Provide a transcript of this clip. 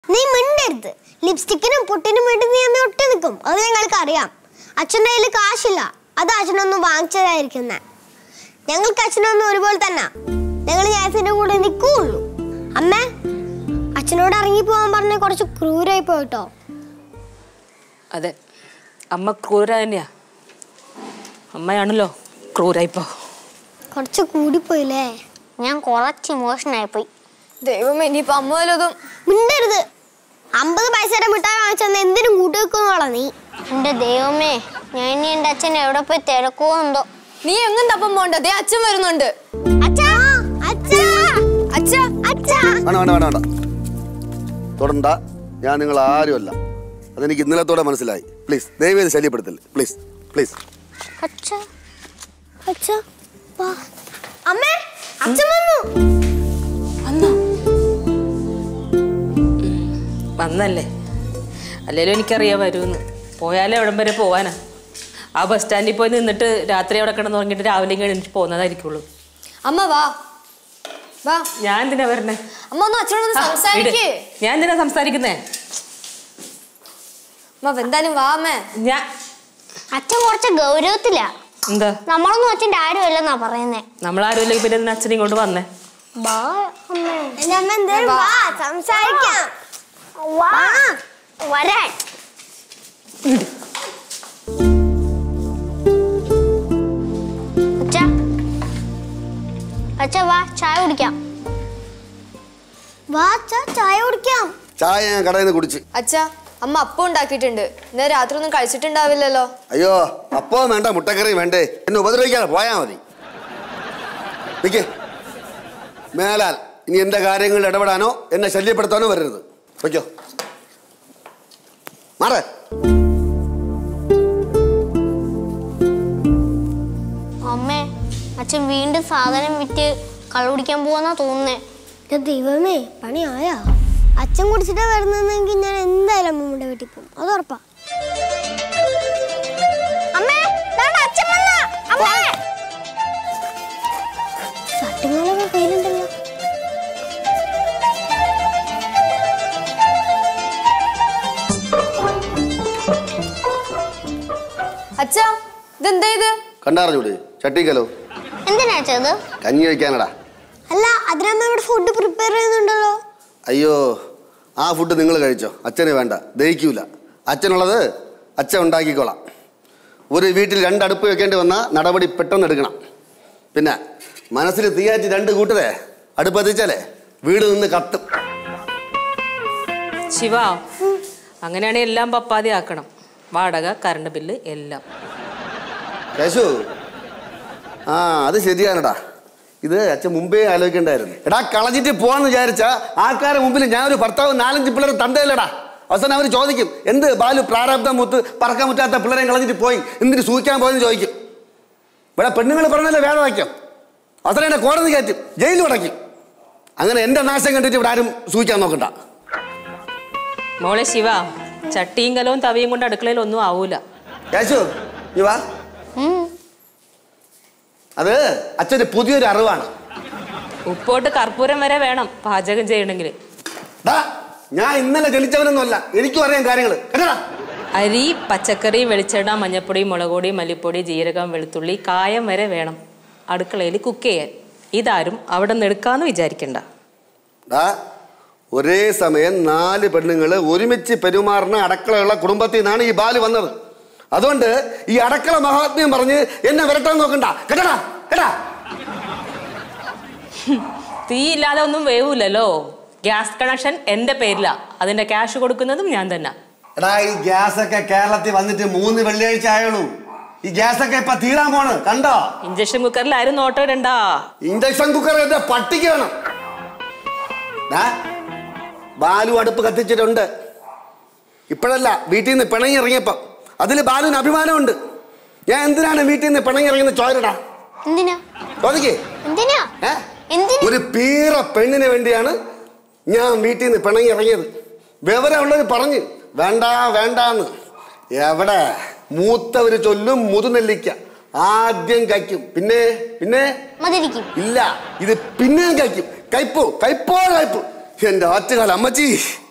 നീ മിണ്ടരുത് ലിപ്സ്റ്റിക്കിനും പൊട്ടിനും വേണ്ടി നീ അന്ന് ഒട്ടി നിൽക്കും അത് ഞങ്ങൾക്ക് അറിയാം അച്ഛൻ്റെ കയ്യിൽ കാശില്ല അത് അച്ഛനൊന്നും വാങ്ങിച്ചതായിരിക്കുന്ന ഞങ്ങൾക്ക് അച്ഛനൊന്നും ഒരുപോലെ തന്നെ ഞങ്ങൾ ഞായസിന്റെ കൂടെ നിൽക്കുള്ളൂ അമ്മ അച്ഛനോട് ഇറങ്ങി പോകാൻ പറഞ്ഞ കുറച്ച് ക്രൂരായി പോയിട്ടോ അതെ അമ്മ ക്രൂര തന്നെയാ അമ്മയാണല്ലോ ക്രൂരായിപ്പോ കുറച്ച് കൂടിപ്പോയില്ലേ ഞാൻ കുറച്ച് ഇമോഷനായി പോയി ദൈവമേ ഇനിയിപ്പോ അമ്മ വല്ലതും മിണ്ടരുത് അമ്പത് പൈസയുടെ മിഠായി വാങ്ങിച്ചെന്ന് എന്തിനും കൂട്ടി വെക്കുന്നോളാ നീ എന്റെ ദൈവമേ ഞാൻ ഇനി എന്റെ അച്ഛൻ എവിടെ പോയി തിരക്കുവോ എന്തോ നീ എങ്ങും തപ്പം പോണ്ട ദേ അച്ഛൻ വരുന്നുണ്ട് അച്ഛാ അച്ഛാ അച്ഛാ അച്ഛാ വേണ്ട വേണ്ട വേണ്ട വേണ്ട തൊടണ്ട ഞാൻ നിങ്ങൾ ആരുമല്ല അതെനിക്ക് ഇന്നലത്തോടെ മനസ്സിലായി പ്ലീസ് ദയവേത് ശല്യപ്പെടുത്തല്ലേ പ്ലീസ് പ്ലീസ് അച്ഛ അച്ഛാ വാ അമ്മേ അച്ഛൻ വന്നു വന്നോ വന്നല്ലേ അല്ലേലും എനിക്കറിയാം വരുമെന്ന് പോയാലേ എവിടം വരെ പോവാനാ ആ ബസ് സ്റ്റാൻഡിൽ പോയി നിന്നിട്ട് രാത്രി അവിടെ കിടന്ന് തുടങ്ങിയിട്ട് രാവിലെ കഴിഞ്ഞിട്ട് പോകുന്നതായിരിക്കുള്ളൂ അമ്മ വാ വാ ഞാൻ എന്തിനാ വരണേ അമ്മ ഒന്ന് അച്ഛനോട് ആ, സംസാരിക്കേ വിട്. ഞാൻ എന്തിനാ സംസാരിക്കുന്നേ അമ്മ എന്തായാലും വാ അമ്മേ ഞാൻ അച്ഛൻ കുറച്ച് ഗൗരവത്തിലാ എന്താ നമ്മളൊന്നും അച്ഛൻ്റെ ആരുമല്ലെന്നാ പറയുന്നേ നമ്മളാരും ഇല്ലെങ്കിൽ പിന്നെ എന്തിനാ അച്ഛനെ ഇങ്ങോട്ട് വന്നേ ബാ അമ്മേ എന്റെ അമ്മ എന്തേലും വാ സംസാരിക്കാം വാ വരാൻ അച്ഛ അച്ഛ വാ ചായ കുടിക്കാം വാ അച്ഛാ ചായ കുടിക്കാം ചായ ഞാൻ കടയിൽ നിന്ന് കുടിച്ച് അച്ഛാ അമ്മ അപ്പം ഉണ്ടാക്കിയിട്ടുണ്ട് ഇന്നലെ രാത്രി ഒന്നും കഴിച്ചിട്ടുണ്ടാവില്ലല്ലോ അയ്യോ അപ്പോ വേണ്ട മുട്ടക്കറിയും വേണ്ടേ എന്നെ ഉപദ്രവിക്കാതെ പോയാ മതി നിക്കേ മേലാൽ ഇനി എന്റെ കാര്യങ്ങളിൽ ഇടപെടാനോ എന്നെ ശല്യപ്പെടുത്താനോ വരരുത് വയ്ക്കോ മാറേ അമ്മേ അച്ഛൻ വീണ്ടും സാധനം വിറ്റ് കള്ളു കുടിക്കാൻ പോവാന്നാ തോന്നുന്നേ എന്റെ ദൈവമേ പണിയായാ അച്ഛൻ കുടിച്ചിട്ടാ വരുന്നെങ്കിൽ ഞാൻ എന്തായാലും അമ്മൂമ്മയുടെ വീട്ടിൽ പോകും അത് ഉറപ്പാ അമ്മേ ദാണ്ട അച്ഛൻ വന്നു അമ്മേ തട്ടുകളൊക്കെ കയ്യിലുണ്ടല്ലോ അച്ഛാ ഇതെന്താ ഇത് കണ്ടറിഞ്ഞൂടെ ചട്ടിക്കലോ എന്തിനാ അച്ഛാ ഇത് കഞ്ഞി കഴിക്കാനടാ അല്ല അതിനമ്മ ഇവിടെ ഫുഡ് പ്രിപ്പയർ ചെയ്യുന്നുണ്ടല്ലോ അയ്യോ ആ ഫുഡ് നിങ്ങൾ കഴിച്ചോ അച്ഛന് വേണ്ട ദഹിക്കൂല അച്ഛനുള്ളത് അച്ഛൻ ഉണ്ടാക്കിക്കോളാം ഒരു വീട്ടിൽ രണ്ട് അടുപ്പ് വെക്കേണ്ടി വന്നാൽ നടപടി പെട്ടെന്ന് എടുക്കണം പിന്നെ മനസ്സിൽ തീയാറ്റി രണ്ട് കൂട്ടരെ അടുപ്പ് എത്തിച്ചാലേ വീട് നിന്ന് കത്തും ശിവ അങ്ങനെയാണെങ്കിൽ എല്ലാം പപ്പാതി ആക്കണം വാടക കറണ്ട് ബില്ല് എല്ലാം കേശു ആ അത് ശരിയാണടാ ഇത് അച്ഛൻ മുമ്പേ ആലോചിക്കണ്ടായിരുന്നു എടാ കളഞ്ഞിട്ട് പോവാന്ന് വിചാരിച്ച ആൾക്കാരെ മുമ്പിൽ ഞാൻ ഒരു ഭർത്താവ് നാലഞ്ച് പിള്ളേർ തന്തയില്ലടാ അവസാനം അവർ ചോദിക്കും എന്ത് ബാലു പ്രാരാബ്ദം മുത്ത് പറക്കാൻ പറ്റാത്ത പിള്ളേരെ കളഞ്ഞിട്ട് പോയി എന്തിന് സൂഹിക്കാൻ പോയെന്ന് ചോദിക്കും ഇവിടെ പെണ്ണുങ്ങൾ പറഞ്ഞല്ലേ വേദവാക്യം അവസാനം എന്നെ കോടതി കയറ്റും ജയിലിൽ അടയ്ക്കും അങ്ങനെ എൻ്റെ നാശം കണ്ടിട്ട് ഇവിടെ ആരും സൂഹിക്കാൻ നോക്കണ്ട മോളെ ശിവ ചട്ടിയും കലവും തവിയും കൊണ്ട് അടുക്കളയിൽ ഒന്നും ആവൂല കേശു നീ വാ അത് അച്ഛൻ്റെ പുതിയൊരു അറിവാണ് ഉപ്പോട്ട് കർപ്പൂരം വരെ വേണം പാചകം ചെയ്യണമെങ്കിൽ ഡാ, ഞാൻ ഇന്നലെ ജനിച്ചവനൊന്നുമല്ല എനിക്കും അറിയാം കാര്യങ്ങൾ കേട്ടടാ അരി പച്ചക്കറി വെളിച്ചെണ്ണ മഞ്ഞപ്പൊടി മുളകുപൊടി മല്ലിപ്പൊടി ജീരകം വെളുത്തുള്ളി കായം വരെ വേണം അടുക്കളയിൽ കുക്ക് ചെയ്യാൻ ഇതാരും അവിടെ നിന്ന് എടുക്കാന്ന് വിചാരിക്കണ്ട ഡാ, ഒരേ സമയം നാല് പെണ്ണുങ്ങൾ ഒരുമിച്ച് പെരുമാറുന്ന അടക്കളയുള്ള കുടുംബത്തിൽ നിന്നാണ് ഈ ബാല് വന്നത് അതുകൊണ്ട് ഈ അടക്കള മഹാത്മ്യം പറഞ്ഞ് എന്നെ വരട്ടാൻ നോക്കണ്ട കേട്ടടാ കേട്ടാ തീ ഇല്ലാതെ ഒന്നും വേവൂലല്ലോ ഗ്യാസ് കണക്ഷൻ എൻ്റെ പേരിലാ അതിന്റെ ക്യാഷ് കൊടുക്കുന്നതും ഞാൻ തന്നെ എടാ ഈ ഗ്യാസ് ഒക്കെ കേരളത്തിൽ വന്നിട്ട് മൂന്ന് വെള്ളിയാഴ്ച ആയുള്ളൂ ഈ ഗ്യാസ് ഒക്കെ ഇപ്പൊ തീരാൻ പോണ് കണ്ടോ ഇഞ്ചക്ഷൻ കുക്കറിൽ ആരും നോട്ടം ഇടണ്ടാ ഇൻഡക്ഷൻ കുക്കർ എന്റെ പട്ടിക്ക് വേണം ഡാ, ബാലു അടുപ്പ് കത്തിച്ചിട്ടുണ്ട് ഇപ്പോഴല്ല വീട്ടിൽ നിന്ന് പിണങ്ങി ഇറങ്ങിയപ്പം അതിൽ ബാലുവിന് അഭിമാനമുണ്ട് ഞാൻ എന്തിനാണ് വീട്ടിൽ നിന്ന് പിണങ്ങി ഇറങ്ങുന്ന ചോരടാ എന്തിനാ ചോദിക്കേ എന്തിനാ ഏ? എന്തിന് ഒരു പീറ പെണ്ണിന് വേണ്ടിയാണ് ഞാൻ വീട്ടിൽ നിന്ന് പിണങ്ങി ഇറങ്ങിയത് വിവരമുള്ളവർ പറഞ്ഞു വേണ്ട വേണ്ടാന്ന് എവിടെ മൂത്തവര് ചൊല്ലും മുതുനെല്ലിക്ക ആദ്യം കഴിക്കും പിന്നെ പിന്നെ മതിരിക്കും ഇല്ല ഇത് പിന്നെയും കഴിക്കും കയ്പോ കയ്പോ കയ്പോ എന്റെ ആറ്റുകാല അമ്മച്ചി